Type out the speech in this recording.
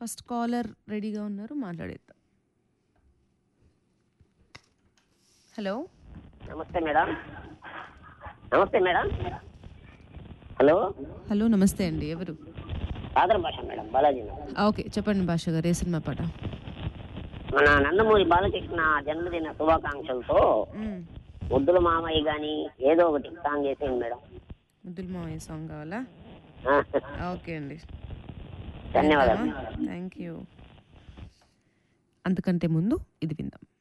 First caller రెడీగా ఉన్నారు మాట్లాడేద్దాం హలో నమస్తే మేడం నమస్తే మేడం హలో హలో నమస్తే అండి ఎవరు ఆదర భాష మేడం బాలాజీ మేడం ఆ, ఓకే చెప్పండి భాష గారు ఏ సినిమా పాట మన నందమూరి బాలకృష్ణ జన్మదిన శుభాకాంక్షలతో మ్మ్. ముద్దుల మామయ్య గాని ఏదో ఒకటి సాంగ్ చేసేయండి మేడం ముద్దుల మావయ్య సాంగ్ కావాలా ఆ, ఓకే అండి ధన్యవాదాలు థ్యాంక్ యూ అంతకంటే ముందు ఇది విందాం